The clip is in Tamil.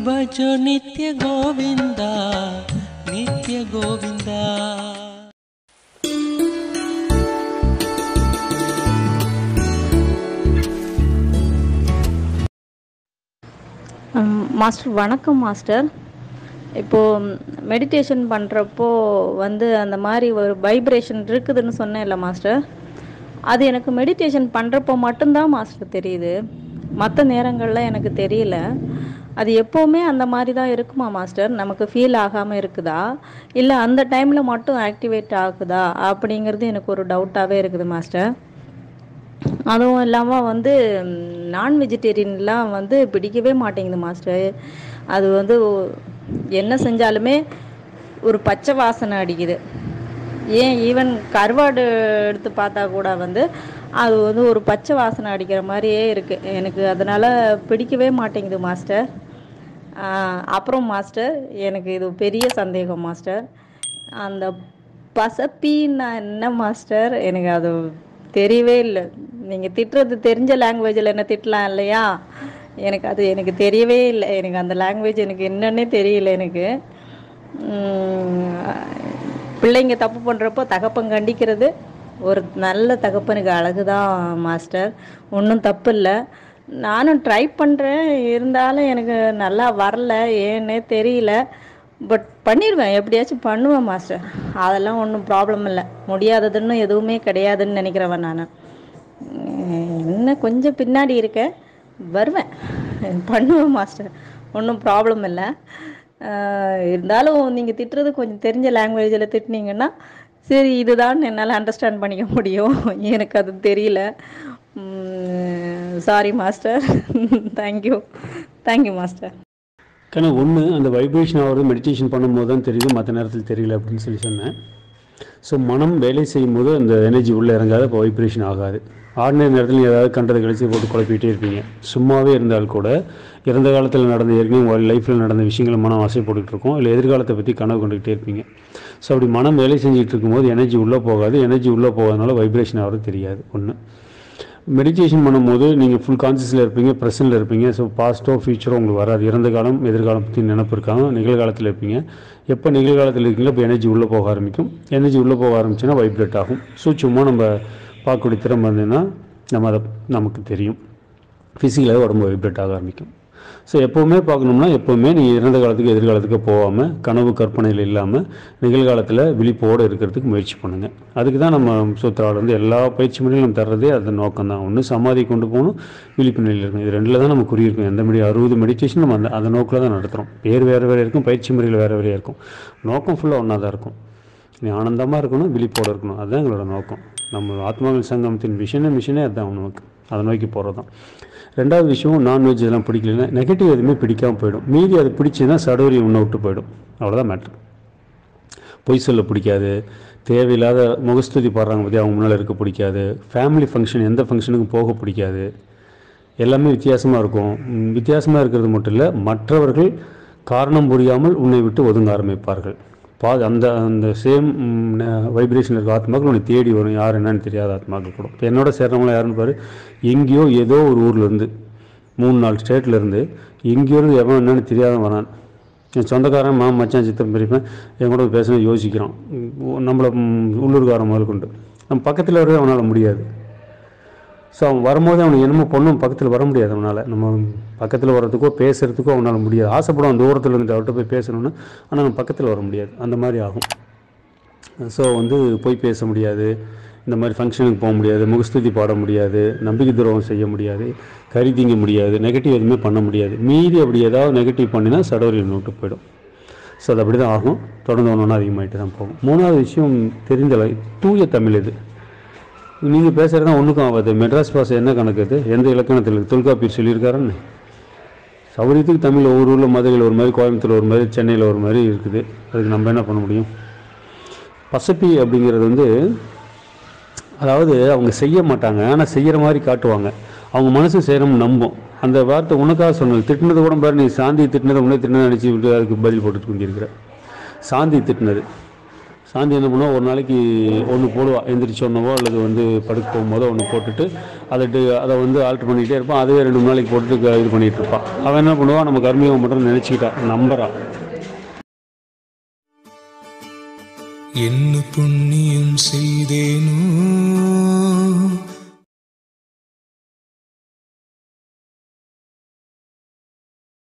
ಭಜೋ ನಿತ್ಯ ಗೋವಿಂದ ನಿತ್ಯ ಗೋವಿಂದ ம், மாஸ்டர் வணக்கம் மாஸ்டர் இப்போது மெடிடேஷன் பண்ணுறப்போ வந்து அந்த மாதிரி ஒரு வைப்ரேஷன் இருக்குதுன்னு சொன்னேன்ல மாஸ்டர் அது எனக்கு மெடிடேஷன் பண்ணுறப்போ மட்டும்தான் மாஸ்டர் தெரியுது மற்ற நேரங்களில் எனக்கு தெரியல அது எப்போவுமே அந்த மாதிரி தான் இருக்குமா மாஸ்டர் நமக்கு ஃபீல் ஆகாமல் இருக்குதா இல்லை அந்த டைமில் மட்டும் ஆக்டிவேட் ஆகுதா அப்படிங்கிறது எனக்கு ஒரு டவுட்டாகவே இருக்குது மாஸ்டர் அதுவும் இல்லாமல் வந்து நான் வெஜிடேரியன்லாம் வந்து பிடிக்கவே மாட்டேங்குது மாஸ்டர் அது வந்து ஒ- என்ன செஞ்சாலுமே ஒரு பச்சை வாசனை அடிக்குது ஏன் ஈவன் கருவாடு எடுத்து பார்த்தா கூட வந்து அது வந்து ஒரு பச்சை வாசனை அடிக்கிற மாதிரியே இருக்குது எனக்கு அதனால் பிடிக்கவே மாட்டேங்குது மாஸ்டர் ஆஹ் அப்புறம் மாஸ்டர் எனக்கு இது பெரிய சந்தேகம் மாஸ்டர் அந்த பசப்பின்னா என்ன மாஸ்டர் எனக்கு அது தெரியவே இல்லை நீங்கள் திட்டுறது தெரிஞ்ச லாங்குவேஜில் என்ன திட்டலாம் இல்லையா எனக்கு அது எனக்கு தெரியவே இல்லை எனக்கு அந்த லாங்குவேஜ் எனக்கு என்னன்னே தெரியல எனக்கு உம், பிள்ளைங்க தப்பு பண்ணுறப்போ தகப்பன் கண்டிக்கிறது ஒரு நல்ல தகப்பனுக்கு அழகு தான் மாஸ்டர் ஒன்றும் தப்பு இல்லை நானும் ட்ரை பண்ணுறேன் இருந்தாலும் எனக்கு நல்லா வரல ஏன்னே தெரியல பட் பண்ணிடுவேன் எப்படியாச்சும் பண்ணுவேன் மாஸ்டர் அதெல்லாம் ஒன்றும் ப்ராப்ளம் இல்லை முடியாததுன்னு எதுவுமே கிடையாதுன்னு நினைக்கிறவன் நான் என்ன கொஞ்சம் பின்னாடி இருக்கேன் வருவேன் பண்ணுவேன் மாஸ்டர் ஒன்றும் ப்ராப்ளம் இல்லை ஆஹ் இருந்தாலும் நீங்கள் திட்டுறது கொஞ்சம் தெரிஞ்ச லாங்குவேஜில் திட்டுனீங்கன்னா சரி இதுதான் என்னால் அண்டர்ஸ்டாண்ட் பண்ணிக்க முடியும் எனக்கு அது தெரியல sorry master thank you thank you master ஏன்னா ஒன்று அந்த வைப்ரேஷன் ஆகிறது மெடிடேஷன் பண்ணும்போது தான் தெரியுது மற்ற நேரத்தில் தெரியல அப்படின்னு சொல்லி சொன்னேன் ஸோ மனம் வேலை செய்யும்போது அந்த எனர்ஜி உள்ளே இறங்காது அப்போ வைப்ரேஷன் ஆகாது ஆர்டினரி நேரத்தில் நீங்க ஏதாவது கண்டதை கழிச்சு போட்டு குழப்பிட்டே இருப்பீங்க சும்மாவே இருந்தால் கூட இறந்த காலத்தில் நடந்த ஏற்கனவே உங்கள் லைஃப்பில் நடந்த விஷயங்களை மனம் ஆசைப்பட்டுட்டு இருக்கும் இல்லை எதிர்காலத்தை பற்றி கனவு கொண்டுகிட்டே இருப்பீங்க ஸோ அப்படி மனம் வேலை செஞ்சுட்டு இருக்கும்போது எனர்ஜி உள்ளே போகாது எனர்ஜி உள்ளே போகாதனால வைப்ரேஷன் ஆகிறது தெரியாது ஒன்று மெடிடேஷன் பண்ணும்போது நீங்கள் ஃபுல் கான்சியஸில் இருப்பீங்க ப்ரெசென்ட்டில் இருப்பீங்க ஸோ பாஸ்ட்டோ ஃபியூச்சரோ உங்களுக்கு வராது இறந்த காலம் எதிர்காலம் பற்றி நினப்பு இருக்காங்க நிகழ்காலத்தில் இருப்பீங்க எப்போ நிகழ்காலத்தில் இருக்கீங்களோ இப்போ எனர்ஜி உள்ளே போக ஆரம்பிக்கும் எனர்ஜி உள்ளே போக ஆரம்பிச்சுன்னா வைப்ரேட் ஆகும் சூட்சமாக நம்ம பார்க்கக்கூடிய திறமை இருந்ததுன்னா நம்ம அதை நமக்கு தெரியும் ஃபிசிக்கலாக உடம்பு வைப்ரேட் ஆக ஆரம்பிக்கும் ஸோ எப்போவுமே பார்க்கணும்னா எப்போவுமே நீங்கள் இறந்த காலத்துக்கு எதிர்காலத்துக்கு போகாமல் கனவு கற்பனையில் இல்லாமல் நிகழ்காலத்தில் விழிப்போடு இருக்கிறதுக்கு முயற்சி பண்ணுங்கள் அதுக்கு தான் நம்ம சூத்திராவில் வந்து எல்லா பயிற்சி முறையும் நம்ம தர்றதே அது நோக்கம் தான் ஒன்று சமாதி கொண்டு போகணும் விழிப்பு நிலையில் இருக்கணும் இது ரெண்டில் தான் நம்ம குறியிருக்கோம் எந்த மெடி அறுபது மெடிடேஷன் நம்ம அந்த அந்த நோக்கில் தான் நடத்துகிறோம் பேர் வேறு வேறு இருக்கும் பயிற்சி முறையில் வேறு வேறையாக இருக்கும் நோக்கம் ஃபுல்லாக ஒன்றா தான் இருக்கும் நீ ஆனந்தமாக இருக்கணும் விழிப்போடு இருக்கணும் அதுதான் எங்களோட நோக்கம் நம்ம ஆத்மாவில் சங்கமத்தின் விஷனே மிஷனே அதுதான் நமக்கு அதை நோக்கி போகிறது தான் ரெண்டாவது விஷயம் நான்வெஜ் இதெல்லாம் பிடிக்கலன்னா நெகட்டிவ் எதுவுமே பிடிக்காமல் போயிடும் மீதி அது பிடிச்சுன்னா சடோரி உன்னை விட்டு போயிடும் அவ்வளோதான் மேட்ரு பொய் சொல்ல பிடிக்காது தேவையில்லாத முகஸ்துதி பாடுறாங்க பற்றி அவங்க முன்னால் இருக்க பிடிக்காது ஃபேமிலி ஃபங்க்ஷன் எந்த ஃபங்க்ஷனுக்கும் போக பிடிக்காது எல்லாமே வித்தியாசமாக இருக்கும் ம், வித்தியாசமாக இருக்கிறது மட்டும் இல்லை மற்றவர்கள் காரணம் புரியாமல் உன்னை விட்டு ஒதுங்க ஆரம்பிப்பார்கள் பா அந்த அந்த சேம் வைப்ரேஷன் இருக்க ஆத்மாக்கள் உன்னை தேடி வரும் யார் என்னன்னு தெரியாத ஆத்மாக்கள் கூட இப்போ என்னோட சேர்றவங்களாம் யாருன்னு பாரு எங்கேயோ ஏதோ ஒரு ஊர்ல இருந்து மூணு நாலு ஸ்டேட்ல இருந்து எங்கேயோ இருந்து எவன் என்னன்னு தெரியாத வரான் என் சொந்தக்காரன் மாமன் மச்சான் சித்தம் பெரியப்பன் என் கூட பேசணும் யோசிக்கிறான் உம், நம்மளை உம், உள்ளூர்காரன் முதல் கொண்டு நம்ம பக்கத்தில் வரவே அவனால் முடியாது ஸோ அவன் வரும்போது அவனுக்கு என்னமோ பொண்ணும் பக்கத்தில் வர முடியாது அவனால் நம்ம பக்கத்தில் வர்றதுக்கோ பேசுகிறதுக்கோ அவனால் முடியாது ஆசைப்படுவான் தூரத்தில் இருந்து அவர்கிட்ட போய் பேசணும்னு ஆனால் நம்ம பக்கத்தில் வர முடியாது அந்த மாதிரி ஆகும் ஸோ வந்து போய் பேச முடியாது இந்த மாதிரி ஃபங்க்ஷனுக்கு போக முடியாது முகஸ்துதி பாட முடியாது நம்பிக்கை துரோகம் செய்ய முடியாது கறி திங்க முடியாது நெகட்டிவ் எதுவுமே பண்ண முடியாது மீறி அப்படி ஏதாவது நெகட்டிவ் பண்ணினா சடோரியன் விட்டு போயிடும் ஸோ அது அப்படி தான் ஆகும் தொடர்ந்து ஒன்று ஒன்று அதிகமாகிட்டு தான் போகும் மூணாவது விஷயம் தெரிந்தல தூய தமிழ் இது நீங்கள் பேசுகிறது தான் ஒன்றுக்கும் ஆகாது மெட்ராஸ் பாஸ் என்ன கணக்கு இது எந்த இலக்கணத்தில் இருக்கு தொல்காப்பியர் சொல்லியிருக்காருன்னு சௌரியத்துக்கு தமிழ் ஒவ்வொரு ஊரில் மதுரையில் ஒரு மாதிரி கோயம்புத்தூர் ஒரு மாதிரி சென்னையில் ஒரு மாதிரி இருக்குது அதுக்கு நம்ம என்ன பண்ண முடியும் பசப்பி அப்படிங்கிறது வந்து அதாவது அவங்க செய்ய மாட்டாங்க ஆனால் செய்கிற மாதிரி காட்டுவாங்க அவங்க மனசு செய்கிறோம் நம்பும் அந்த வார்த்தை உனக்காக சொன்னது திட்டினது கூட பாரு நீ சாந்தி திட்டினதை உடனே திட்டினதை நினச்சி விட்டு அதுக்கு பதில் போட்டுட்டு குந்திருக்கிற சாந்தி திட்டினது சாந்தி என்ன பண்ணுவா ஒரு நாளைக்கு ஒன்று போடுவா எந்திரிச்சு ஒன்றவோ அல்லது வந்து படுக்க போகும்போதோ ஒன்று போட்டுட்டு அதை டி- அதை வந்து ஆல்ட்ரு பண்ணிகிட்டே இருப்பான் அதுவே ரெண்டு மூணு நாளைக்கு போட்டுட்டு க- இது பண்ணிகிட்டு இருப்பான் அவன் என்ன பண்ணுவான் நம்ம கர்மியோகம் மட்டும் நினச்சிக்கிட்டா நம்புறா என்ன புண்ணியம் செய்தேனோ